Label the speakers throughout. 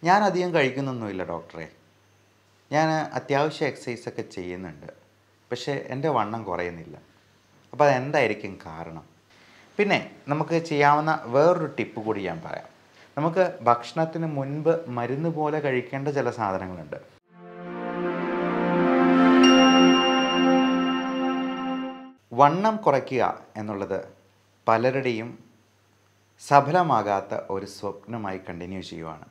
Speaker 1: ഞാൻ അധികം കഴിക്കുന്നൊന്നുമില്ല ഡോക്ടറെ ഞാൻ അത്യാവശ്യം എക്സസൈസൊക്കെ ചെയ്യുന്നുണ്ട് പക്ഷേ എൻ്റെ വണ്ണം കുറയുന്നില്ല അപ്പോൾ അതെന്തായിരിക്കും കാരണം പിന്നെ നമുക്ക് ചെയ്യാവുന്ന വേറൊരു ടിപ്പ് കൂടി ഞാൻ പറയാം നമുക്ക് ഭക്ഷണത്തിന് മുൻപ് മരുന്ന് പോലെ കഴിക്കേണ്ട ചില സാധനങ്ങളുണ്ട് വണ്ണം കുറയ്ക്കുക എന്നുള്ളത് പലരുടെയും സഫലമാകാത്ത ഒരു സ്വപ്നമായി കണ്ടിന്യൂ ചെയ്യുവാണ്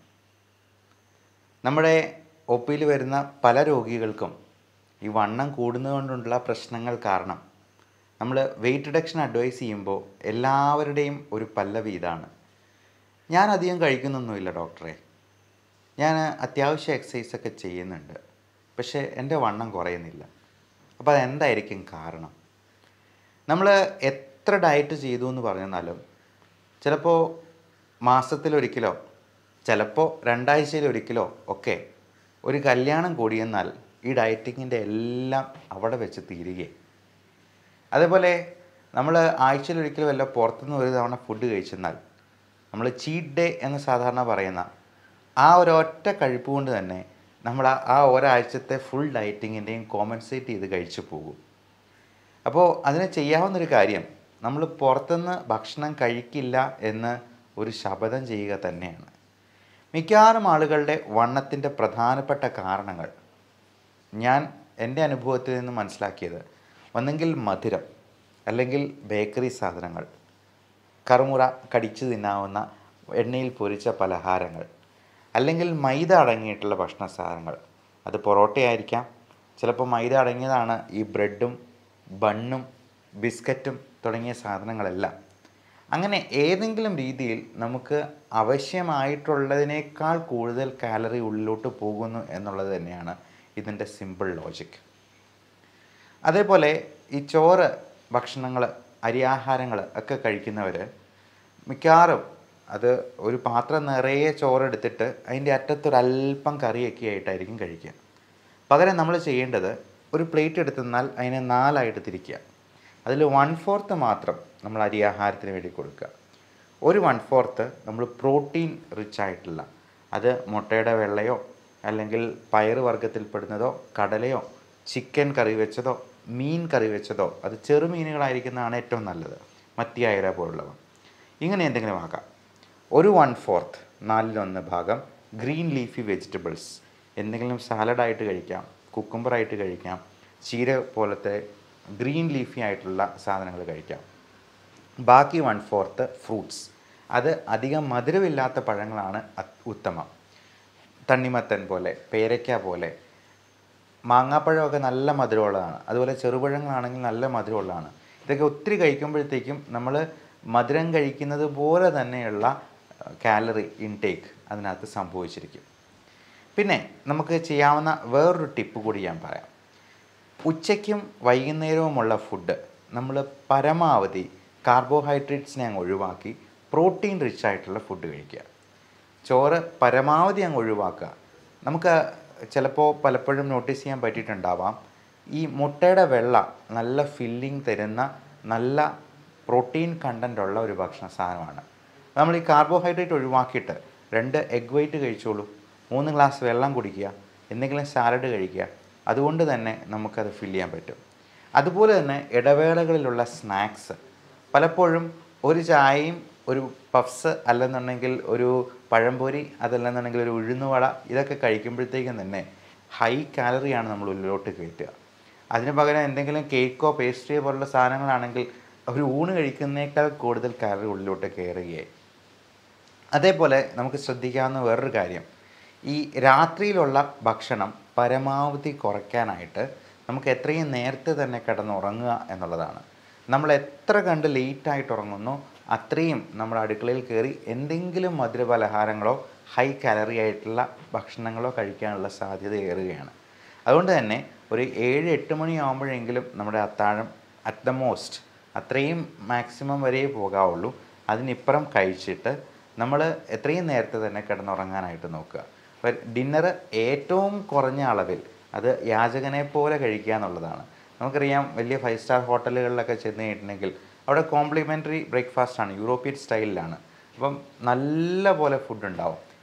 Speaker 1: നമ്മുടെ ഒ പിയിൽ വരുന്ന പല രോഗികൾക്കും ഈ വണ്ണം കൂടുന്നതുകൊണ്ടുള്ള പ്രശ്നങ്ങൾ കാരണം നമ്മൾ വെയിറ്റ് റിഡക്ഷൻ അഡ്വൈസ് ചെയ്യുമ്പോൾ എല്ലാവരുടെയും ഒരു പല്ലവി ഇതാണ് ഞാൻ അധികം കഴിക്കുന്നൊന്നുമില്ല ഡോക്ടറെ ഞാൻ അത്യാവശ്യം എക്സസൈസൊക്കെ ചെയ്യുന്നുണ്ട് പക്ഷേ എൻ്റെ വണ്ണം കുറയുന്നില്ല അപ്പോൾ അതെന്തായിരിക്കും കാരണം നമ്മൾ എത്ര ഡയറ്റ് ചെയ്തു എന്ന് പറഞ്ഞാലും ചിലപ്പോൾ മാസത്തിലൊരിക്കലോ ചിലപ്പോൾ രണ്ടാഴ്ചയിലൊരിക്കലോ ഒക്കെ ഒരു കല്യാണം കൂടിയെന്നാൽ ഈ ഡയറ്റിങ്ങിൻ്റെ എല്ലാം അവിടെ വെച്ച് തീരുകയും അതേപോലെ നമ്മൾ ആഴ്ചയിലൊരിക്കലും വല്ല പുറത്തുനിന്ന് ഒരു തവണ ഫുഡ് കഴിച്ചെന്നാൽ നമ്മൾ ചീറ്റ് ഡേ എന്ന് സാധാരണ പറയുന്ന ആ ഒരൊറ്റ കഴിപ്പ് കൊണ്ട് തന്നെ നമ്മൾ ആ- ആ ഒരാഴ്ചത്തെ ഫുൾ ഡയറ്റിങ്ങിൻ്റെയും കോമ്പൻസേറ്റ് ചെയ്ത് കഴിച്ചു പോകും അപ്പോൾ അതിന് ചെയ്യാവുന്നൊരു കാര്യം നമ്മൾ പുറത്തുനിന്ന് ഭക്ഷണം കഴിക്കില്ല എന്ന് ഒരു ശപഥം ചെയ്യുക തന്നെയാണ് മിക്കവാറും ആളുകളുടെ വണ്ണത്തിൻ്റെ പ്രധാനപ്പെട്ട കാരണങ്ങൾ ഞാൻ എൻ്റെ അനുഭവത്തിൽ നിന്ന് മനസ്സിലാക്കിയത് ഒന്നെങ്കിൽ മധുരം അല്ലെങ്കിൽ ബേക്കറി സാധനങ്ങൾ കറുമുറ കടിച്ചു തിന്നാവുന്ന എണ്ണയിൽ പൊരിച്ച പലഹാരങ്ങൾ അല്ലെങ്കിൽ മൈദ അടങ്ങിയിട്ടുള്ള ഭക്ഷണ സാധനങ്ങൾ അത് പൊറോട്ടയായിരിക്കാം ചിലപ്പോൾ മൈദ അടങ്ങിയതാണ് ഈ ബ്രെഡും ബണ്ണും ബിസ്ക്കറ്റും തുടങ്ങിയ സാധനങ്ങളെല്ലാം അങ്ങനെ ഏതെങ്കിലും രീതിയിൽ നമുക്ക് ആവശ്യമായിട്ടുള്ളതിനേക്കാൾ കൂടുതൽ കാലറി ഉള്ളിലോട്ട് പോകുന്നു എന്നുള്ളത് തന്നെയാണ് ഇതിൻ്റെ സിമ്പിൾ ലോജിക് അതേപോലെ ഈ ചോറ് ഭക്ഷണങ്ങൾ അരിയാഹാരങ്ങൾ ഒക്കെ കഴിക്കുന്നവർ മിക്കവാറും അത് ഒരു പാത്രം നിറയെ ചോറെടുത്തിട്ട് അതിൻ്റെ അറ്റത്തൊരല്പം കറിയൊക്കെ ആയിട്ടായിരിക്കും കഴിക്കുക പകരം നമ്മൾ ചെയ്യേണ്ടത് ഒരു പ്ലേറ്റ് എടുത്തെന്നാൽ അതിനെ നാലായിട്ട് തിരിക്കുക അതിൽ വൺ ഫോർത്ത് മാത്രം നമ്മൾ അരിയാഹാരത്തിന് വേണ്ടി കൊടുക്കുക ഒരു വൺ ഫോർത്ത് നമ്മൾ പ്രോട്ടീൻ റിച്ച് ആയിട്ടുള്ള അത് മുട്ടയുടെ വെള്ളയോ അല്ലെങ്കിൽ പയറ് വർഗ്ഗത്തിൽപ്പെടുന്നതോ കടലയോ ചിക്കൻ കറി വെച്ചതോ മീൻ കറി വെച്ചതോ അത് ചെറുമീനുകളായിരിക്കുന്നതാണ് ഏറ്റവും നല്ലത് മത്തിയായര പോലുള്ളവ ഇങ്ങനെ എന്തെങ്കിലും ആക്കാം ഒരു വൺ ഫോർത്ത് നാലിലൊന്ന് ഭാഗം ഗ്രീൻ ലീഫി വെജിറ്റബിൾസ് എന്തെങ്കിലും സാലഡായിട്ട് കഴിക്കാം കുക്കുംബറായിട്ട് കഴിക്കാം ചീര പോലത്തെ ഗ്രീൻ ലീഫി ആയിട്ടുള്ള സാധനങ്ങൾ കഴിക്കാം ബാക്കി വൺ ഫോർത്ത് ഫ്രൂട്ട്സ് അത് അധികം മധുരമില്ലാത്ത പഴങ്ങളാണ് അത് ഉത്തമം തണ്ണിമത്തൻ പോലെ പേരയ്ക്ക പോലെ മാങ്ങാപ്പഴമൊക്കെ നല്ല മധുരമുള്ളതാണ് അതുപോലെ ചെറുപഴങ്ങളാണെങ്കിൽ നല്ല മധുരമുള്ളതാണ് ഇതൊക്കെ ഒത്തിരി കഴിക്കുമ്പോഴത്തേക്കും നമ്മൾ മധുരം കഴിക്കുന്നത് പോലെ തന്നെയുള്ള കാലറി ഇൻടേക്ക് അതിനകത്ത് സംഭവിച്ചിരിക്കും പിന്നെ നമുക്ക് ചെയ്യാവുന്ന വേറൊരു ടിപ്പ് കൂടി ഞാൻ പറയാം ഉച്ചയ്ക്കും വൈകുന്നേരവുമുള്ള ഫുഡ് നമ്മൾ പരമാവധി കാർബോഹൈഡ്രേറ്റ്സിനെ അങ്ങ് ഒഴിവാക്കി പ്രോട്ടീൻ റിച്ച് ആയിട്ടുള്ള ഫുഡ് കഴിക്കുക ചോറ് പരമാവധി അങ്ങ് ഒഴിവാക്കുക നമുക്ക് ചിലപ്പോൾ പലപ്പോഴും നോട്ടീസ് ചെയ്യാൻ പറ്റിയിട്ടുണ്ടാവാം ഈ മുട്ടയുടെ വെള്ള നല്ല ഫില്ലിംഗ് തരുന്ന നല്ല പ്രോട്ടീൻ കണ്ടൻ്റ് ഉള്ള ഒരു ഭക്ഷണ സാധനമാണ് നമ്മൾ ഈ കാർബോഹൈഡ്രേറ്റ് ഒഴിവാക്കിയിട്ട് രണ്ട് എഗ് വൈറ്റ് കഴിച്ചോളൂ മൂന്ന് ഗ്ലാസ് വെള്ളം കുടിക്കുക എന്തെങ്കിലും സാലഡ് കഴിക്കുക അതുകൊണ്ട് തന്നെ നമുക്കത് ഫില്ല് ചെയ്യാൻ പറ്റും അതുപോലെ തന്നെ ഇടവേളകളിലുള്ള സ്നാക്സ് പലപ്പോഴും ഒരു ചായയും ഒരു പഫ്സ് അല്ലെന്നുണ്ടെങ്കിൽ ഒരു പഴംപൊരി അതല്ലെന്നുണ്ടെങ്കിൽ ഒരു ഉഴുന്നുവട ഇതൊക്കെ കഴിക്കുമ്പോഴത്തേക്കും തന്നെ ഹൈ കാലറിയാണ് നമ്മൾ ഉള്ളിലോട്ട് കയറ്റുക അതിന് പകരം എന്തെങ്കിലും കേക്കോ പേസ്ട്രിയോ പോലുള്ള സാധനങ്ങളാണെങ്കിൽ ഒരു ഊണ് കഴിക്കുന്നതിനേക്കാൾ കൂടുതൽ കാലറി ഉള്ളിലോട്ട് കയറുകയായി അതേപോലെ നമുക്ക് ശ്രദ്ധിക്കാവുന്ന വേറൊരു കാര്യം ഈ രാത്രിയിലുള്ള ഭക്ഷണം പരമാവധി കുറയ്ക്കാനായിട്ട് നമുക്ക് എത്രയും നേരത്തെ തന്നെ കിടന്നുറങ്ങുക എന്നുള്ളതാണ് നമ്മൾ എത്ര കണ്ട് ലേറ്റായിട്ട് ഉറങ്ങുന്നോ അത്രയും നമ്മുടെ അടുക്കളയിൽ കയറി എന്തെങ്കിലും മധുരപലഹാരങ്ങളോ ഹൈ കാലറി ആയിട്ടുള്ള ഭക്ഷണങ്ങളോ കഴിക്കാനുള്ള സാധ്യത ഏറുകയാണ് അതുകൊണ്ട് തന്നെ ഒരു ഏഴ് എട്ട് മണിയാകുമ്പോഴെങ്കിലും നമ്മുടെ അത്താഴം അറ്റ് ദ മോസ്റ്റ് അത്രയും മാക്സിമം വരെ പോകാവുള്ളൂ അതിനിപ്പുറം കഴിച്ചിട്ട് നമ്മൾ എത്രയും നേരത്തെ തന്നെ കിടന്നുറങ്ങാനായിട്ട് നോക്കുക അപ്പോൾ ഡിന്നർ ഏറ്റവും കുറഞ്ഞ അളവിൽ അത് യാചകനെ പോലെ കഴിക്കുക എന്നുള്ളതാണ് നമുക്കറിയാം വലിയ ഫൈവ് സ്റ്റാർ ഹോട്ടലുകളിലൊക്കെ ചെന്ന് കഴിഞ്ഞിട്ടുണ്ടെങ്കിൽ അവിടെ കോംപ്ലിമെൻ്ററി ബ്രേക്ക്ഫാസ്റ്റ് ആണ് യൂറോപ്യൻ സ്റ്റൈലിലാണ് അപ്പം നല്ല പോലെ ഫുഡ് ഉണ്ടാവും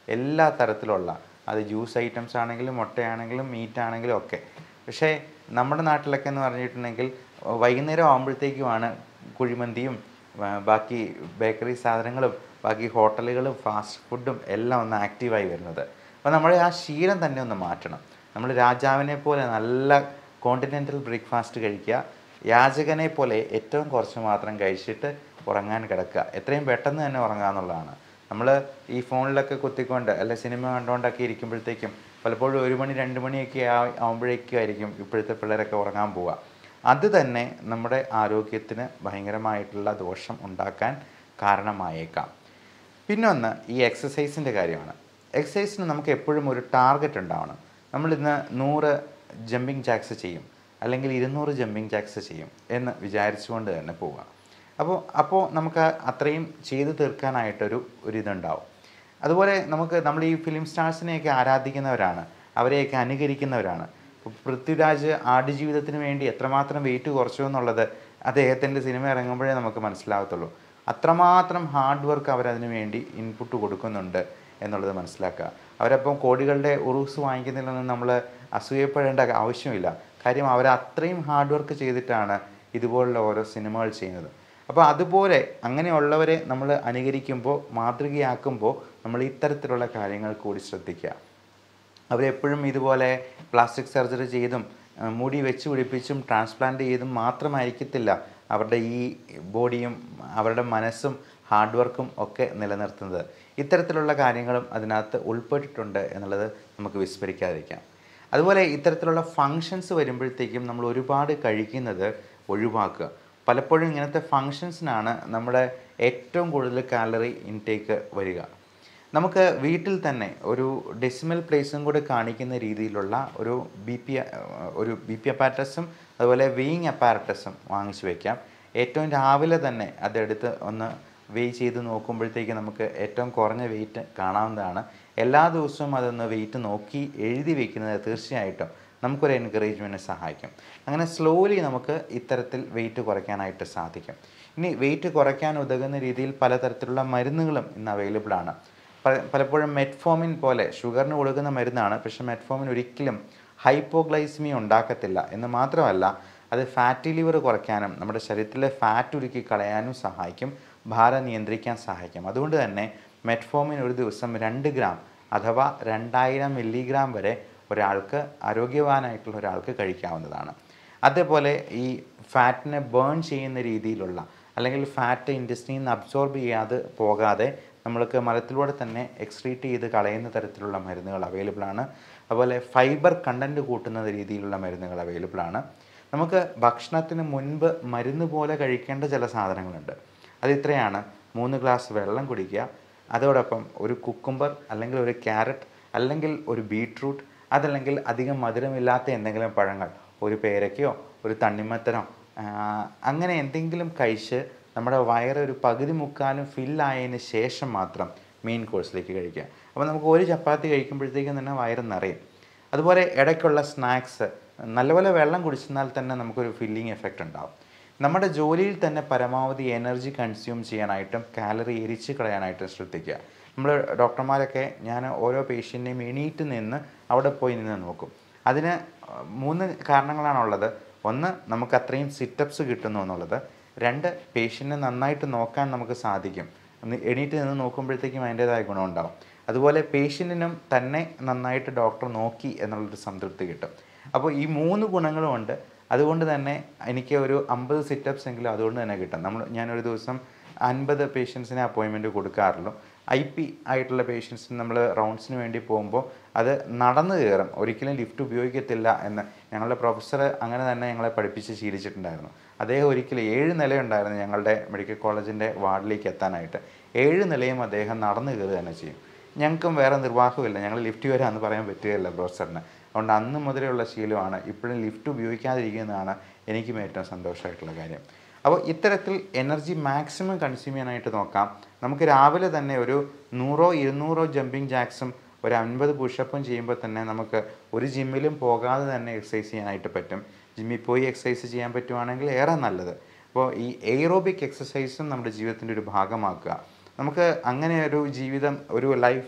Speaker 1: എല്ലാ തരത്തിലുള്ള അത് ജ്യൂസ് ഐറ്റംസ് ആണെങ്കിലും മുട്ടയാണെങ്കിലും മീറ്റ് ആണെങ്കിലും ഒക്കെ പക്ഷേ നമ്മുടെ നാട്ടിലൊക്കെ എന്ന് പറഞ്ഞിട്ടുണ്ടെങ്കിൽ വൈകുന്നേരം ആകുമ്പോഴത്തേക്കുമാണ് കുഴിമന്തിയും ആ, ബാക്കി ബേക്കറി സാധനങ്ങളും ബാക്കി ഹോട്ടലുകളും ഫാസ്റ്റ് ഫുഡും എല്ലാം ഒന്ന് ആക്റ്റീവായി വരുന്നത് അപ്പോൾ നമ്മുടെ ആ ശീലം തന്നെ ഒന്ന് മാറ്റണം നമ്മൾ രാജാവിനെ പോലെ നല്ല കോണ്ടിനെൻ്റൽ ബ്രേക്ക്ഫാസ്റ്റ് കഴിക്കുക യാചകനെ പോലെ ഏറ്റവും കുറച്ച് മാത്രം കഴിച്ചിട്ട് ഉറങ്ങാൻ കിടക്കുക എത്രയും പെട്ടെന്ന് തന്നെ ഉറങ്ങുക എന്നുള്ളതാണ് നമ്മൾ ഈ ഫോണിലൊക്കെ കുത്തിക്കൊണ്ട് അല്ലെ സിനിമ കണ്ടുകൊണ്ടൊക്കെ ഇരിക്കുമ്പോഴത്തേക്കും പലപ്പോഴും ഒരു മണി രണ്ട് മണിയൊക്കെ ആ- ആവുമ്പോഴേക്കായിരിക്കും ഇപ്പോഴത്തെ പിള്ളേരൊക്കെ ഉറങ്ങാൻ പോവുക അത് തന്നെ നമ്മുടെ ആരോഗ്യത്തിന് ഭയങ്കരമായിട്ടുള്ള ദോഷം ഉണ്ടാക്കാൻ കാരണമായേക്കാം പിന്നൊന്ന് ഈ എക്സസൈസിൻ്റെ കാര്യമാണ് എക്സസൈസിന് നമുക്ക് എപ്പോഴും ഒരു ടാർഗറ്റ് ഉണ്ടാവണം നമ്മളിന്ന് നൂറ് ജമ്പിങ് ജാക്സ് ചെയ്യും അല്ലെങ്കിൽ ഇരുന്നൂറ് ജമ്പിങ് ജാക്സ് ചെയ്യും എന്ന് വിചാരിച്ചുകൊണ്ട് തന്നെ പോവുക അപ്പോൾ അപ്പോൾ നമുക്ക് അത്രയും ചെയ്തു തീർക്കാനായിട്ടൊരു ഒരു ഇതുണ്ടാവും അതുപോലെ നമുക്ക് നമ്മൾ ഈ ഫിലിം സ്റ്റാർസിനെയൊക്കെ ആരാധിക്കുന്നവരാണ് അവരെയൊക്കെ അനുകരിക്കുന്നവരാണ് ഇപ്പോൾ പൃഥ്വിരാജ് ആടുജീവിതത്തിന് വേണ്ടി എത്രമാത്രം വെയിറ്റ് കുറച്ചു എന്നുള്ളത് അദ്ദേഹത്തിൻ്റെ സിനിമ ഇറങ്ങുമ്പോഴേ നമുക്ക് മനസ്സിലാകത്തുള്ളൂ അത്രമാത്രം ഹാർഡ് വർക്ക് അവരതിനു വേണ്ടി ഇൻപുട്ട് കൊടുക്കുന്നുണ്ട് എന്നുള്ളത് മനസ്സിലാക്കുക അവരപ്പം കോടികളുടെ ഉറൂസ് വാങ്ങിക്കുന്നതിലൊന്നും നമ്മൾ അസൂയപ്പെടേണ്ട ആവശ്യമില്ല കാര്യം അവർ അത്രയും ഹാർഡ് വർക്ക് ചെയ്തിട്ടാണ് ഇതുപോലുള്ള ഓരോ സിനിമകൾ ചെയ്യുന്നത് അപ്പോൾ അതുപോലെ അങ്ങനെയുള്ളവരെ നമ്മൾ അനുകരിക്കുമ്പോൾ മാതൃകയാക്കുമ്പോൾ നമ്മൾ ഇത്തരത്തിലുള്ള കാര്യങ്ങൾ കൂടി ശ്രദ്ധിക്കുക അവരെപ്പോഴും ഇതുപോലെ പ്ലാസ്റ്റിക് സർജറി ചെയ്തും ആ, മുടി വെച്ച് പിടിപ്പിച്ചും ട്രാൻസ്പ്ലാന്റ് ചെയ്തും മാത്രമായിരിക്കത്തില്ല അവരുടെ ഈ ബോഡിയും അവരുടെ മനസ്സും ഹാർഡ് വർക്കും ഒക്കെ നിലനിർത്തുന്നത് ഇത്തരത്തിലുള്ള കാര്യങ്ങളും അതിനകത്ത് ഉൾപ്പെട്ടിട്ടുണ്ട് എന്നുള്ളത് നമുക്ക് വിസ്മരിക്കാതിരിക്കാം അതുപോലെ ഇത്തരത്തിലുള്ള ഫങ്ഷൻസ് വരുമ്പോഴത്തേക്കും നമ്മൾ ഒരുപാട് കഴിക്കുന്നത് ഒഴിവാക്കുക പലപ്പോഴും ഇങ്ങനത്തെ ഫങ്ഷൻസിനാണ് നമ്മുടെ ഏറ്റവും കൂടുതൽ കാലറി ഇൻടേക്ക് വരിക നമുക്ക് വീട്ടിൽ തന്നെ ഒരു ഡെസിമൽ പ്ലേസും കൂടെ കാണിക്കുന്ന രീതിയിലുള്ള ഒരു ബി പി ഒരു ബി പി അപ്പാരറ്റസും അതുപോലെ വെയിങ് അപ്പാരറ്റസും വാങ്ങിച്ചു വയ്ക്കാം ഏറ്റവും രാവിലെ തന്നെ അതെടുത്ത് ഒന്ന് വെയ് ചെയ്ത് നോക്കുമ്പോഴത്തേക്ക് നമുക്ക് ഏറ്റവും കുറഞ്ഞ വെയിറ്റ് കാണാവുന്നതാണ് എല്ലാ ദിവസവും അതൊന്ന് വെയിറ്റ് നോക്കി എഴുതി വെക്കുന്നത് തീർച്ചയായിട്ടും നമുക്കൊരു എൻകറേജ്മെൻറ്റിന് സഹായിക്കും അങ്ങനെ സ്ലോലി നമുക്ക് ഇത്തരത്തിൽ വെയിറ്റ് കുറയ്ക്കാനായിട്ട് സാധിക്കും ഇനി വെയിറ്റ് കുറയ്ക്കാൻ ഉതകുന്ന രീതിയിൽ പലതരത്തിലുള്ള മരുന്നുകളും ഇന്ന് അവൈലബിൾ ആണ് പല- പലപ്പോഴും മെറ്റ്ഫോമിൻ പോലെ ഷുഗറിന് കൊടുക്കുന്ന മരുന്നാണ് പക്ഷെ മെറ്റ്ഫോമിൻ ഒരിക്കലും ഹൈപ്പോഗ്ലൈസിമി ഉണ്ടാക്കത്തില്ല എന്ന് മാത്രമല്ല അത് ഫാറ്റി ലിവർ കുറയ്ക്കാനും നമ്മുടെ ശരീരത്തിലെ ഫാറ്റ് ഉരുക്കി കളയാനും സഹായിക്കും ഭാരം നിയന്ത്രിക്കാൻ സഹായിക്കും അതുകൊണ്ട് തന്നെ മെറ്റ്ഫോമിൻ ഒരു ദിവസം രണ്ട് ഗ്രാം അഥവാ രണ്ടായിരം മില്ലിഗ്രാം വരെ ഒരാൾക്ക് ആരോഗ്യവാനായിട്ടുള്ള ഒരാൾക്ക് കഴിക്കാവുന്നതാണ് അതേപോലെ ഈ ഫാറ്റിനെ ബേൺ ചെയ്യുന്ന രീതിയിലുള്ള അല്ലെങ്കിൽ ഫാറ്റ് ഇൻഡസ്ട്രിയിൽ നിന്ന് അബ്സോർബ് ചെയ്യാതെ പോകാതെ നമ്മൾക്ക് മലത്തിലൂടെ തന്നെ എക്സ്ട്രീറ്റ് ചെയ്ത് കളയുന്ന തരത്തിലുള്ള മരുന്നുകൾ അവൈലബിൾ ആണ് അതുപോലെ ഫൈബർ കണ്ടൻറ്റ് കൂട്ടുന്ന രീതിയിലുള്ള മരുന്നുകൾ അവൈലബിൾ ആണ് നമുക്ക് ഭക്ഷണത്തിന് മുൻപ് മരുന്ന് പോലെ കഴിക്കേണ്ട ചില സാധനങ്ങളുണ്ട് അത് ഇത്രയാണ് മൂന്ന് ഗ്ലാസ് വെള്ളം കുടിക്കുക അതോടൊപ്പം ഒരു കുക്കുംബർ അല്ലെങ്കിൽ ഒരു ക്യാരറ്റ് അല്ലെങ്കിൽ ഒരു ബീട്രൂട്ട് അതല്ലെങ്കിൽ അധികം മധുരമില്ലാത്ത എന്തെങ്കിലും പഴങ്ങൾ ഒരു പേരയ്ക്കയോ ഒരു തണ്ണിമത്തനോ ആ, അങ്ങനെ എന്തെങ്കിലും കഴിച്ച് നമ്മുടെ വയറ് ഒരു പകുതി മുക്കാലും ഫില്ലായതിന് ശേഷം മാത്രം മെയിൻ കോഴ്സിലേക്ക് കഴിക്കുക അപ്പോൾ നമുക്ക് ഒരു ചപ്പാത്തി കഴിക്കുമ്പോഴത്തേക്കും തന്നെ വയറ് നിറയും അതുപോലെ ഇടയ്ക്കുള്ള സ്നാക്സ് നല്ലപോലെ വെള്ളം കുടിച്ചെന്നാൽ തന്നെ നമുക്കൊരു ഫില്ലിങ് എഫക്റ്റ് ഉണ്ടാവും നമ്മുടെ ജോലിയിൽ തന്നെ പരമാവധി എനർജി കൺസ്യൂം ചെയ്യാനായിട്ടും കാലറി എരിച്ച് കളയാനായിട്ടും ശ്രദ്ധിക്കുക നമ്മൾ ഡോക്ടർമാരൊക്കെ ഞാൻ ഓരോ പേഷ്യൻറ്റിനെയും എണീറ്റ് നിന്ന് അവിടെ പോയി നിന്ന് നോക്കും അതിന് മൂന്ന് കാരണങ്ങളാണുള്ളത് ഒന്ന് നമുക്ക് അത്രയും സിറ്റപ്സ് കിട്ടുന്നു എന്നുള്ളത് രണ്ട് പേഷ്യൻറ്റിനെ നന്നായിട്ട് നോക്കാൻ നമുക്ക് സാധിക്കും ഒന്ന് എണീറ്റ് നിന്ന് നോക്കുമ്പോഴത്തേക്കും അതിൻ്റേതായ ഗുണമുണ്ടാവും അതുപോലെ പേഷ്യൻറ്റിനും തന്നെ നന്നായിട്ട് ഡോക്ടർ നോക്കി എന്നുള്ളൊരു സംതൃപ്തി കിട്ടും അപ്പോൾ ഈ മൂന്ന് ഗുണങ്ങളും ഉണ്ട് അതുകൊണ്ട് തന്നെ എനിക്ക് ഒരു അമ്പത് സിറ്റപ്സ് എങ്കിലും അതുകൊണ്ട് തന്നെ കിട്ടും നമ്മൾ ഞാനൊരു ദിവസം അൻപത് പേഷ്യൻസിന് അപ്പോയിൻമെൻറ്റ് കൊടുക്കാറുള്ളൂ ഐ പി ആയിട്ടുള്ള പേഷ്യൻസിന് നമ്മൾ റൗണ്ട്സിന് വേണ്ടി പോകുമ്പോൾ അത് നടന്നു കയറും ഒരിക്കലും ലിഫ്റ്റ് ഉപയോഗിക്കത്തില്ല എന്ന് ഞങ്ങളുടെ പ്രൊഫസർ അങ്ങനെ തന്നെ ഞങ്ങളെ പഠിപ്പിച്ച് ശീലിച്ചിട്ടുണ്ടായിരുന്നു അദ്ദേഹം ഒരിക്കലും ഏഴ് നിലയുണ്ടായിരുന്നു ഞങ്ങളുടെ മെഡിക്കൽ കോളേജിൻ്റെ വാർഡിലേക്ക് എത്താനായിട്ട് ഏഴ് നിലയും അദ്ദേഹം നടന്നു കയറുക തന്നെ ചെയ്യും ഞങ്ങൾക്കും വേറെ നിർവാഹമില്ല ഞങ്ങൾ ലിഫ്റ്റ് വരാമെന്ന് പറയാൻ പറ്റുകയില്ല പ്രൊഫസറിന് അതുകൊണ്ട് അന്ന് മുതലുള്ള ശീലമാണ് ഇപ്പോഴും ലിഫ്റ്റ് ഉപയോഗിക്കാതിരിക്കുന്നതാണ് എനിക്കും ഏറ്റവും സന്തോഷമായിട്ടുള്ള കാര്യം അപ്പോൾ ഇത്തരത്തിൽ എനർജി മാക്സിമം കൺസ്യൂം ചെയ്യാനായിട്ട് നോക്കാം നമുക്ക് രാവിലെ തന്നെ ഒരു നൂറോ ഇരുന്നൂറോ ജമ്പിങ് ജാക്സും ഒരു അൻപത് പുഷപ്പും ചെയ്യുമ്പോൾ തന്നെ നമുക്ക് ഒരു ജിമ്മിലും പോകാതെ തന്നെ എക്സസൈസ് ചെയ്യാനായിട്ട് പറ്റും ജിമ്മിൽ പോയി എക്സസൈസ് ചെയ്യാൻ പറ്റുവാണെങ്കിൽ ഏറെ നല്ലത് അപ്പോൾ ഈ എയ്റോബിക് എക്സസൈസും നമ്മുടെ ജീവിതത്തിൻ്റെ ഒരു ഭാഗമാക്കുക നമുക്ക് അങ്ങനെ ഒരു ജീവിതം ഒരു ലൈഫ്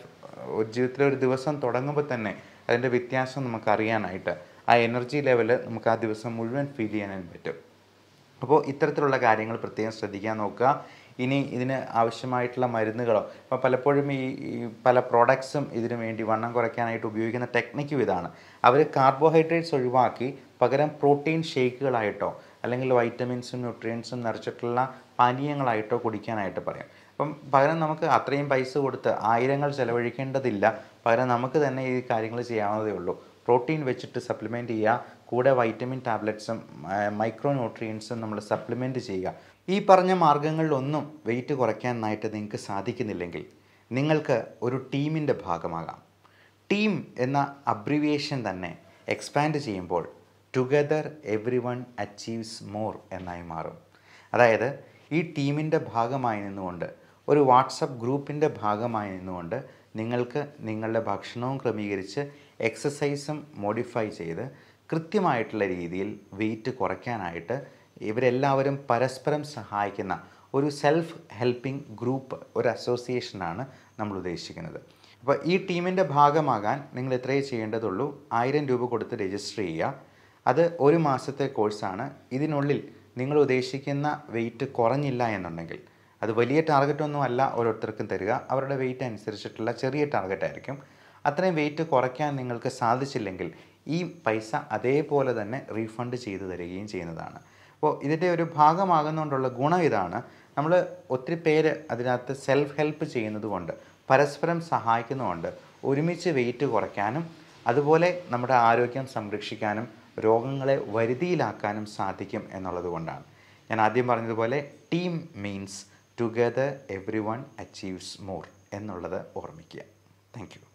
Speaker 1: ഒരു ജീവിതത്തിലെ ഒരു ദിവസം തുടങ്ങുമ്പോൾ തന്നെ അതിൻ്റെ വ്യത്യാസം നമുക്ക് അറിയാനായിട്ട് ആ എനർജി ലെവൽ നമുക്ക് ആ ദിവസം മുഴുവൻ ഫീൽ ചെയ്യാനും പറ്റും അപ്പോൾ ഇത്തരത്തിലുള്ള കാര്യങ്ങൾ പ്രത്യേകം ശ്രദ്ധിക്കാൻ നോക്കുക ഇനി ഇതിന് ആവശ്യമായിട്ടുള്ള മരുന്നുകളോ ഇപ്പോൾ പലപ്പോഴും ഈ ഈ പല പ്രോഡക്ട്സും ഇതിനു വേണ്ടി വണ്ണം കുറയ്ക്കാനായിട്ട് ഉപയോഗിക്കുന്ന ടെക്നിക്കും ഇതാണ് അവർ കാർബോഹൈഡ്രേറ്റ്സ് ഒഴിവാക്കി പകരം പ്രോട്ടീൻ ഷേക്കുകളായിട്ടോ അല്ലെങ്കിൽ വൈറ്റമിൻസും ന്യൂട്രിയൻസും നിറച്ചിട്ടുള്ള പാനീയങ്ങളായിട്ടോ കുടിക്കാനായിട്ട് പറയും അപ്പം പകരം നമുക്ക് അത്രയും പൈസ കൊടുത്ത് ആയിരങ്ങൾ ചെലവഴിക്കേണ്ടതില്ല പകരം നമുക്ക് തന്നെ ഈ കാര്യങ്ങൾ ചെയ്യാവുന്നതേ ഉള്ളൂ പ്രോട്ടീൻ വെച്ചിട്ട് സപ്ലിമെൻറ്റ് ചെയ്യുക കൂടെ വൈറ്റമിൻ ടാബ്ലറ്റ്സും മൈക്രോ ന്യൂട്രിയൻസും നമ്മൾ സപ്ലിമെൻറ്റ് ചെയ്യുക ഈ പറഞ്ഞ മാർഗ്ഗങ്ങളിലൊന്നും വെയിറ്റ് കുറയ്ക്കാനായിട്ട് നിങ്ങൾക്ക് സാധിക്കുന്നില്ലെങ്കിൽ നിങ്ങൾക്ക് ഒരു ടീമിൻ്റെ ഭാഗമാകാം ടീം എന്ന അബ്രിവിയേഷൻ തന്നെ എക്സ്പാൻഡ് ചെയ്യുമ്പോൾ together every one achieves more എന്നായി മാറും അതായത് ഈ ടീമിൻ്റെ ഭാഗമായി നിന്നുകൊണ്ട് ഒരു വാട്സപ്പ് ഗ്രൂപ്പിൻ്റെ ഭാഗമായി നിന്നുകൊണ്ട് നിങ്ങൾക്ക് നിങ്ങളുടെ ഭക്ഷണവും ക്രമീകരിച്ച് എക്സസൈസും മോഡിഫൈ ചെയ്ത് കൃത്യമായിട്ടുള്ള രീതിയിൽ വെയിറ്റ് കുറയ്ക്കാനായിട്ട് ഇവരെല്ലാവരും പരസ്പരം സഹായിക്കുന്ന ഒരു സെൽഫ് ഹെൽപ്പിംഗ് ഗ്രൂപ്പ് ഒരു അസോസിയേഷനാണ് നമ്മൾ ഉദ്ദേശിക്കുന്നത് അപ്പോൾ ഈ ടീമിൻ്റെ ഭാഗമാകാൻ നിങ്ങൾ ഇത്രയേ ചെയ്യേണ്ടതുള്ളൂ ആയിരം രൂപ കൊടുത്ത് രജിസ്റ്റർ ചെയ്യുക അത് ഒരു മാസത്തെ കോഴ്സാണ് ഇതിനുള്ളിൽ നിങ്ങൾ ഉദ്ദേശിക്കുന്ന വെയിറ്റ് കുറഞ്ഞില്ല എന്നുണ്ടെങ്കിൽ അത് വലിയ ടാർഗറ്റൊന്നും അല്ല ഓരോരുത്തർക്കും തരിക അവരുടെ വെയിറ്റ് അനുസരിച്ചിട്ടുള്ള ചെറിയ ടാർഗറ്റ് ആയിരിക്കും അത്രയും വെയിറ്റ് കുറയ്ക്കാൻ നിങ്ങൾക്ക് സാധിച്ചില്ലെങ്കിൽ ഈ പൈസ അതേപോലെ തന്നെ റീഫണ്ട് ചെയ്തു തരികയും ചെയ്യുന്നതാണ് അപ്പോൾ ഇതിൻ്റെ ഒരു ഭാഗമാകുന്നതുകൊണ്ടുള്ള ഗുണം ഇതാണ് നമ്മൾ ഒത്തിരി പേര് അതിനകത്ത് സെൽഫ് ഹെൽപ്പ് ചെയ്യുന്നത് കൊണ്ട് പരസ്പരം സഹായിക്കുന്നതുകൊണ്ട് ഒരുമിച്ച് വെയിറ്റ് കുറയ്ക്കാനും അതുപോലെ നമ്മുടെ ആരോഗ്യം സംരക്ഷിക്കാനും രോഗങ്ങളെ വരുതിയിലാക്കാനും സാധിക്കും എന്നുള്ളത് കൊണ്ടാണ് ഞാൻ ആദ്യം പറഞ്ഞതുപോലെ team means together every one achieves more എന്നുള്ളത് ഓർമ്മിക്കുക താങ്ക് യു